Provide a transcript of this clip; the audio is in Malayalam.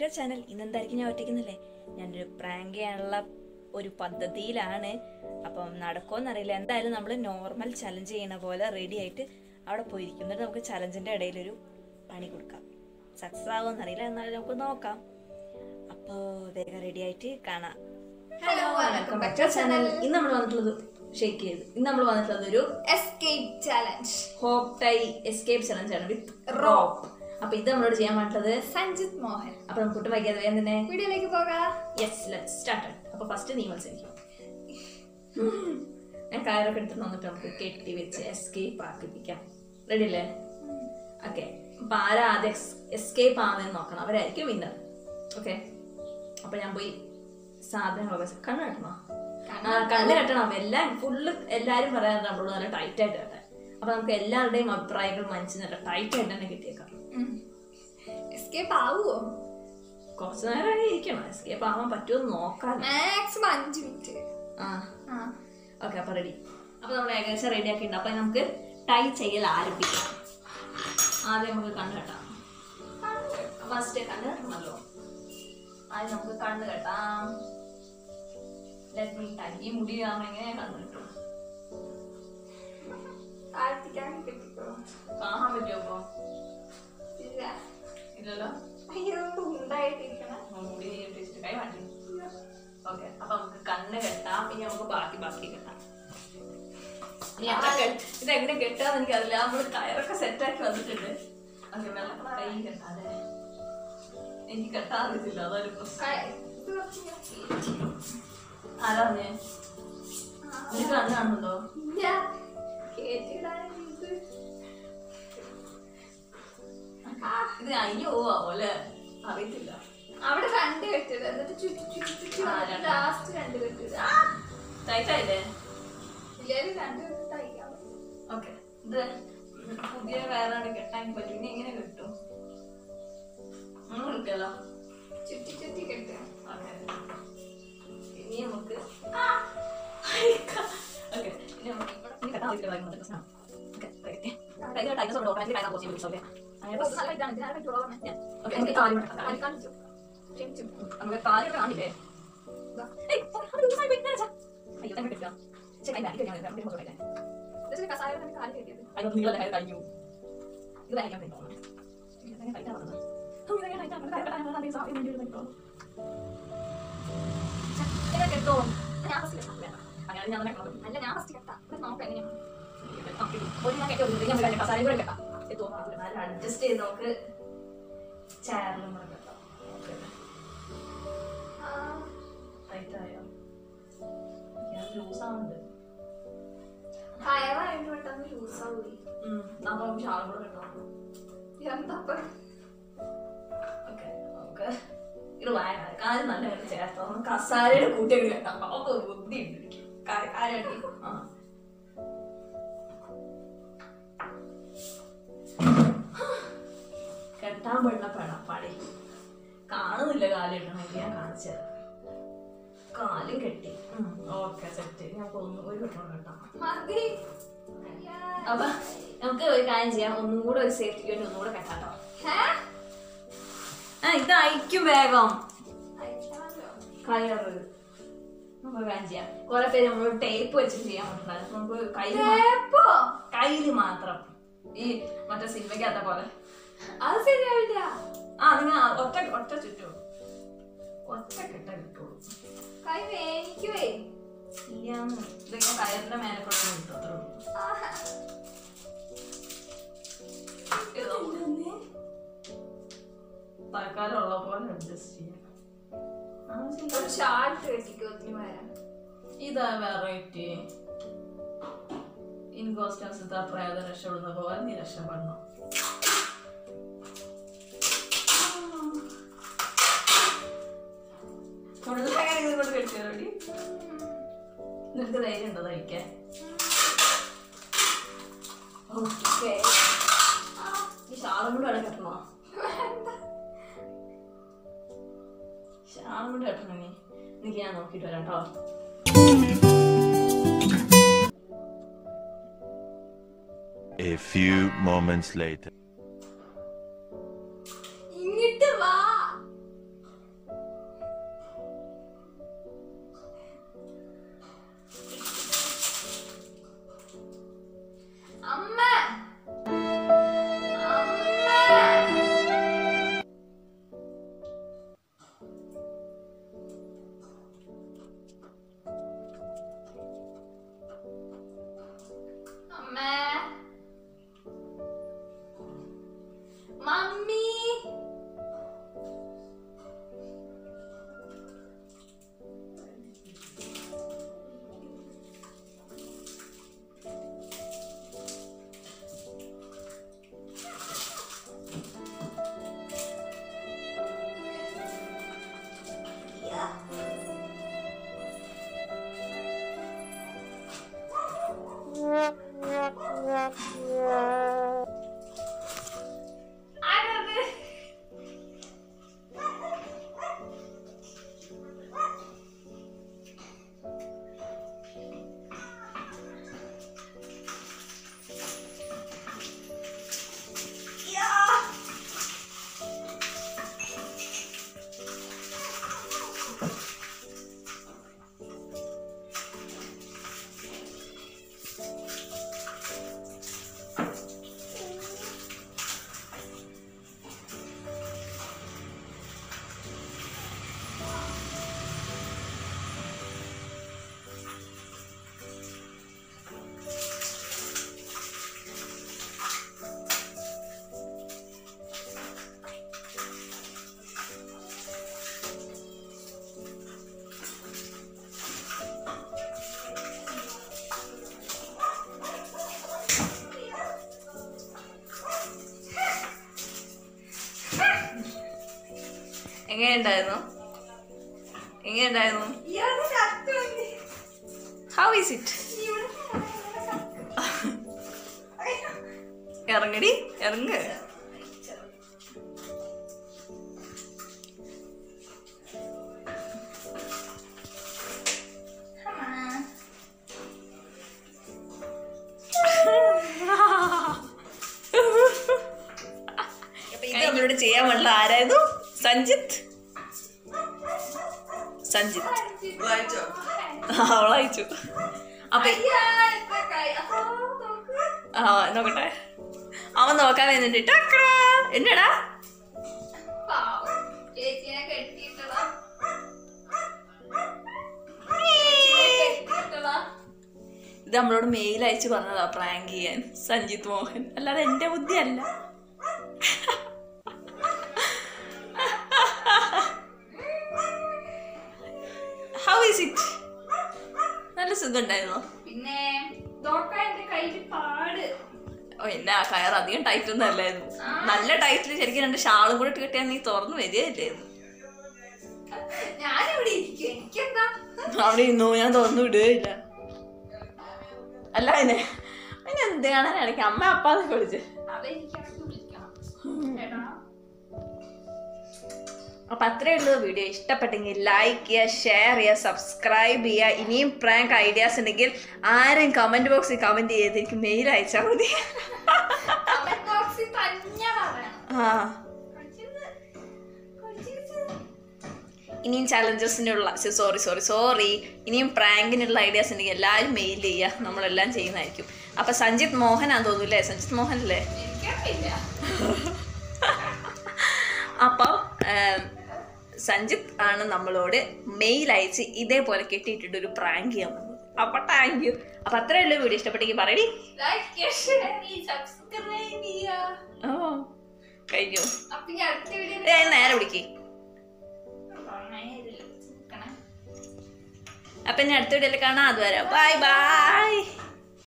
ടു ചാനൽ ഇന്നെന്തായിരിക്കും ഞാൻ ഒറ്റയ്ക്കുന്നില്ലേ ഞാനൊരു പ്രാങ്ക് ചെയ്യാനുള്ള ഒരു പദ്ധതിയിലാണ് അപ്പം നടക്കുമെന്നറിയില്ല എന്തായാലും നമ്മൾ നോർമൽ ചലഞ്ച് ചെയ്യുന്ന പോലെ റെഡി ആയിട്ട് അവിടെ പോയിരിക്കും എന്നിട്ട് നമുക്ക് ചലഞ്ചിൻ്റെ ഇടയിലൊരു പണി കൊടുക്കാം സക്സസ് ആവുമെന്നറിയില്ല എന്നാലും നമുക്ക് നോക്കാം അപ്പോൾ വേഗം റെഡി ആയിട്ട് കാണാം hello welcome back to channel ഇന്ന് നമ്മൾ വന്നിട്ടുള്ളത് ഷേക്ക് ചെയ്ത് ഇന്ന് നമ്മൾ വന്നിട്ടുള്ളത് ഒരു എസ്കേപ്പ് ചാലഞ്ച് ഹോപ്പ് ടൈ എസ്കേപ്പ് ചലഞ്ച് ആണ് വിത്ത് റോപ്പ് അപ്പൊ ഇത് നമ്മളോട് ചെയ്യാൻ വേണ്ടത് സഞ്ജിത് മോഹൻ അപ്പൊ നമുക്ക് ഒട്ടും വൈകാതെ വേഗം തന്നെ വീഡിയോയിലേക്ക് പോകാം യെസ് ലെറ്റ് സ്റ്റാർട്ട് അപ്പൊ ഫസ്റ്റ് നീ മത്സരിക്കും ഞാൻ കയറൊക്കെ എടുത്തിട്ട് വന്നിട്ട് നമുക്ക് കെട്ടി വെച്ച് എസ്കേപ്പ് ആക്കിപ്പിക്കാം റെഡി അല്ലേ ഓക്കെ അപ്പൊ ആരാ ആദ്യം എസ്കേപ്പ് ആവുന്നതെന്ന് നോക്കണം അവരായിരിക്കും വിന്നർ ഓക്കെ അപ്പൊ ഞാൻ പോയി സാധനങ്ങളൊക്കെ സെ- കണ്ണ് കെട്ടണോ ആ കണ്ണ് കെട്ടണം എല്ലാം ഫുള്ള് എല്ലാരും പറയാറുണ്ട് നമ്മളോട് നല്ല ടൈറ്റ് ആയിട്ട് കെട്ടാൻ അപ്പൊ നമുക്ക് എല്ലാവരുടെയും അഭിപ്രായങ്ങൾ മനസ്സിൽ നല്ല ടൈറ്റ് ആയിട്ട് തന്നെ കിട്ടിയേക്കാം എസ്കേപ്പ് ആവുമോ കുറച്ച് നേരം ഇരിക്കണം എസ്കേപ്പ് ആവാൻ പറ്റുമോ നോക്കാം മാക്സിമം അഞ്ച് മിനിറ്റ് ആ ആ ഓക്കെ അപ്പൊ റെഡി അപ്പൊ നമ്മൾ ഏകദേശം റെഡി ആക്കിയിട്ടുണ്ട് അപ്പൊ നമുക്ക് ടൈ ചെയ്യൽ ആരംഭിക്കാം ആദ്യം നമുക്ക് കണ്ണ് കെട്ടാം ഫസ്റ്റ് കണ്ണ് കെട്ടണമല്ലോ ആദ്യം നമുക്ക് കണ്ണ് കെട്ടാം ലെറ്റ് മീ ടൈ ഈ മുടി കാണുമ്പോൾ എങ്ങനെയാ കണ്ണ് കിട്ടും താഴ്ത്തിക്കാൻ കിട്ടിക്കോ കാണാൻ പറ്റുമോ അപ്പൊ ഇല്ല ഇല്ലല്ലോ അയ്യോ ഉണ്ടായിട്ടിരിക്കണം ആ, മുടി വെച്ചിട്ട് കൈ മാറ്റി ഓക്കെ അപ്പൊ നമുക്ക് കണ്ണ് കെട്ടാം പിന്നെ നമുക്ക് ബാക്കി ബാക്കി കെട്ടാം ഇനി എങ്ങനെ കെ- ഇത് എങ്ങനെ കെട്ടാന്ന് എനിക്കറിയില്ല നമ്മള് കയറൊക്കെ സെറ്റാക്കി വന്നിട്ടുണ്ട് ഓക്കെ വെള്ളം കൈ കെട്ടാതെ എനിക്ക് കെട്ടാൻ അറിയത്തില്ല അതൊരു പ്രശ്നം ഇത് കുറച്ചിങ്ങനെ ആരാ പറഞ്ഞേ ആ. നിനക്ക് കണ്ണ് കാണുന്നുണ്ടോ ഇല്ല കേട്ടിടാൻ ഇത് ആ, ഇത് അയ്യോ പോവാമോ അല്ലേ അറിയത്തില്ല അവിടെ രണ്ട് കെട്ടിയത് എന്നിട്ട് ചുറ്റി ചുറ്റി ചുറ്റി ആ, രണ്ട്. ലാസ്റ്റ് രണ്ട് കെട്ടിയത് ആ ടൈറ്റ് ആയില്ലേ ഇല്ലെങ്കിൽ രണ്ട് കെട്ട് തയ്ക്കാം ഓക്കെ ഇത് പുതിയ വേറെ കെട്ടാൻ പറ്റും ഇനി എങ്ങനെ കിട്ടും ഒന്നും കിട്ടിയല്ലോ ചുറ്റി ചുറ്റി കെട്ടുക ഓക്കെ ഇനി നമുക്ക് ഓക്കെ ഇനി നമുക്ക് ഇവിടെ ഇനി കെട്ടാൻ ആവശ്യമില്ല കാര്യങ്ങൾ പ്രശ്നം ഓക്കെ ഓക്കെ കഴിഞ്ഞ ടൈം സോറി ഓപ്പറേറ്റ് കാര്യം കുറച്ച് വിളിച്ചു ഓക്കെ അങ്ങനെ ഓ, നല്ല ഇതാണ്. ഇതിനാണ് പറ്റുള്ളൂ പറഞ്ഞെ. ഓക്കെ നമുക്ക് കാര്യം കെട്ടാം. കാല് കാണിച്ചു. ക്ഷമിച്ചു. നമുക്ക് കാര്യം കാണില്ലേ ദാ. ഏയ് അത് ദിവസമായി പോയി നേരെ അയ്യോ തന്നെ കിട്ടില്ല ശരി അതിന്റെ അടിക്കാൻ ഞാൻ നമുക്ക് നോക്കാം എന്നിട്ട് കസാരയിൽ തന്നെ കാല് കെട്ടിയത്. അതിനകത്ത് നീളം കാര്യം കഴിഞ്ഞു ഇത് വരയ്ക്കാൻ പറ്റുമോ ഇതെങ്ങനെ ടൈറ്റ് ആവുന്നത് ഇതെങ്ങനെ ടൈറ്റ് ആവുന്നത് കാര്യം കെട്ടാൻ ഞാൻ സാധ്യത വേണ്ടി വരുന്നു ഇങ്ങനെ കെട്ടോ ഞാൻ first കെട്ടാം. അങ്ങനെ ഞാൻ തന്നെ കണ്ടു അല്ല, ഞാൻ first കെട്ടാം. എന്നിട്ട് നോക്കാം എങ്ങനെയാണ്. അഡ്ജസ്റ്റ് ചെയ്ത് നമുക്ക് ചാനലും കൂടെ കെട്ടാം ആ, ടൈറ്റ് ആയോ ഞാൻ ലൂസ് ആവുന്നുണ്ട് കയറായിട്ട് പെട്ടെന്ന് loose ആവുകയെ. അപ്പം ഷാളും കൂടെ കെട്ടാം എന്താ ഓക്കെ നമുക്ക് ഇത് വായന കാര്യം നല്ല കണ്ട് ചേർത്തോ നമുക്ക് കസാരയുടെ കൂട്ടിയൊക്കെ കെട്ടാം അപ്പൊ ബുദ്ധി ഉണ്ട് എനിക്ക് കാര്യം കാര്യം ആ കെട്ടാൻ പെടുന്ന പെടപ്പാടി കാണുന്നില്ല കാലിടണമെങ്കിൽ ഞാൻ കാണിച്ചത് കാലും കെട്ടി ഓക്കെ സെറ്റ് ഞാൻ ഒന്ന് ഒരു കെട്ടണം കെട്ടാം മതി അയ്യാ. അപ്പൊ നമുക്ക് ഒരു കാര്യം ചെയ്യാം ഒന്നും കൂടെ ഒരു സേഫ്റ്റിക്ക് വേണ്ടി ഒന്നും കൂടെ കെട്ടാട്ടോ ഹേ? ആ ഇത് അയക്കും വേഗം അയക്കണമല്ലോ. കയറ് നമുക്ക് ഒരു കാര്യം ചെയ്യാം കുറെ പേര് നമ്മളോട് ടേപ്പ് വെച്ചിട്ട് ചെയ്യാൻ പറ്റുന്നത് നമുക്ക് കയ്യിൽ തേപ്പോ? കയ്യിൽ മാത്രം ഈ മറ്റേ സിനിമയ്ക്കകത്ത പോലെ അത് ശരിയാവില്ല ആ നിങ്ങൾ ഒറ്റ ഒറ്റ ചുറ്റോ ഒറ്റ കെട്ട കിട്ടുള്ളൂ കൈ വേനിക്കുവേ ഇല്ലാന്ന് ഇതൊക്കെ കയറിന്റെ മേലെ കൂടെ കിട്ടും അത്രേ ഉള്ളൂ ആഹാ. ഇത് നമുക്ക് തൽക്കാലം ഉള്ള പോലെ അഡ്ജസ്റ്റ് ചെയ്യാം ആ, ശരി. ഒരു ഷാർട്ട് കെട്ടിക്കോ ഒത്തിരി വരാം ഇതാ വെറൈറ്റി ഇൻകോസ്റ്റൻസ് പ്രേത രക്ഷപ്പെടുന്ന പോലെ നീ രക്ഷപ്പെടണം ഉള്ളങ്ങനെ ഇതുകൊണ്ട് കെട്ടിയോടി നിനക്ക് ധൈര്യം ഉണ്ടോ ധരിക്കാൻ ഓക്കെ ഈ ഷാളും കൂടെ വേണം കെട്ടണോ ഷാളും കൂടെ കെട്ടണം നീ എനിക്ക് ഞാൻ നോക്കിയിട്ട് വരാം കേട്ടോ A few moments later. ഇങ്ങിട്ട് വാ എങ്ങനെയുണ്ടായിരുന്നു എങ്ങനെയുണ്ടായിരുന്നു ഇയാള് ചത്തുപോയി. ഹൗ ഈസ് ഇറ്റ് ഇവിടെ ഇറങ്ങടി ഇറങ്ങ് അപ്പൊ ഇത് നമ്മളോട് ചെയ്യാൻ വേണ്ട ആരായിരുന്നു സഞ്ജിത്ത് സഞ്ജിത്ത് അവളയച്ചു അപ്പൊ അയ്യാ, എത്ര കൈ. അപ്പോ നോക്ക്. ആ നോക്കട്ടെ അവൻ നോക്കാൻ വരുന്നുണ്ട് ടക്രാ. എന്നടാ പാവം. ചേച്ചീനെ കെട്ടിയിട്ടതാ. ചേച്ചീനെ കെട്ടിയിട്ടതാ. ഇത് നമ്മളോട് മെയിൽ അയച്ച് പറഞ്ഞതാ പ്രാങ്ക് ചെയ്യാൻ സഞ്ജിത് മോഹൻ അല്ലാതെ എന്റെ ബുദ്ധിയല്ല ഹൗ ഈസ് ഇറ്റ് നല്ല സുഖം ഉണ്ടായിരുന്നോ പിന്നെ നോക്കാൻ എന്റെ കയ്യിൽ പാട് ഓ എന്നെ ആ കയർ അധികം ടൈറ്റ് ഒന്നും അല്ലായിരുന്നു നല്ല ടൈറ്റിൽ ശരിക്കും രണ്ട് ഷാളും കൂടെ ഇട്ട് കിട്ടിയാൽ നീ തുറന്നു വരികയല്ലായിരുന്നു ഞാനിവിടെ ഇരിക്കും എനിക്കെന്താ അവിടെ ഇന്നോ ഞാൻ തുറന്നു വിടുകയില്ല അല്ല അതിനെ അതിന് എന്ത് കാണാനിടയ്ക്ക് അമ്മ അപ്പാന്നൊക്കെ വിളിച്ച് അതെനിക്ക് വിളിക്കണം എടാ അപ്പൊ അത്രേ ഉള്ളൂ വീഡിയോ ഇഷ്ടപ്പെട്ടെങ്കിൽ ലൈക്ക് ചെയ്യുക ഷെയർ ചെയ്യുക സബ്സ്ക്രൈബ് ചെയ്യുക ഇനിയും പ്രാങ്ക് ഐഡിയാസ് ഉണ്ടെങ്കിൽ ആരും കമന്റ് ബോക്സിൽ കമന്റ് ചെയ്ത് എനിക്ക് മെയിൽ അയച്ചാൽ മതി കമന്റ് ബോക്സിൽ തന്നെ പറയണം ആ കൊച്ചിന് കൊച്ചിന് ഇനിയും ചലഞ്ചസിനുള്ള സോറി സോറി സോറി ഇനിയും പ്രാങ്കിനുള്ള ഐഡിയാസ് ഉണ്ടെങ്കിൽ എല്ലാവരും മെയിൽ ചെയ്യുക നമ്മളെല്ലാം ചെയ്യുന്നതായിരിക്കും അപ്പൊ സഞ്ജിത് മോഹനാന്ന് തോന്നുന്നു അല്ലേ സഞ്ജിത് മോഹൻ അല്ലേ എനിക്കറിയില്ല അപ്പം ഏം, സഞ്ജിത്ത് ആണ് നമ്മളോട് മെയിൽ അയച്ച് ഇതേപോലെ കെട്ടിയിട്ടിട്ട് ഒരു പ്രാങ്ക് ചെയ്യാൻ വന്നത് അപ്പൊ താങ്ക് യു അപ്പൊ അത്രേ ഉള്ളൂ വീഡിയോ ഇഷ്ടപ്പെട്ടെങ്കിൽ പറയടി ലൈക്ക് ഷെയർ സബ്സ്ക്രൈബ് ചെയ്യുക ഓ കഴിഞ്ഞു അപ്പൊ ഈ അടുത്ത വീഡിയോ ഏ, നേരെ പിടിക്കേ അപ്പൊ ഇനി അടുത്ത വീഡിയോയിൽ കാണാം അതുവരെ ബൈ ബൈ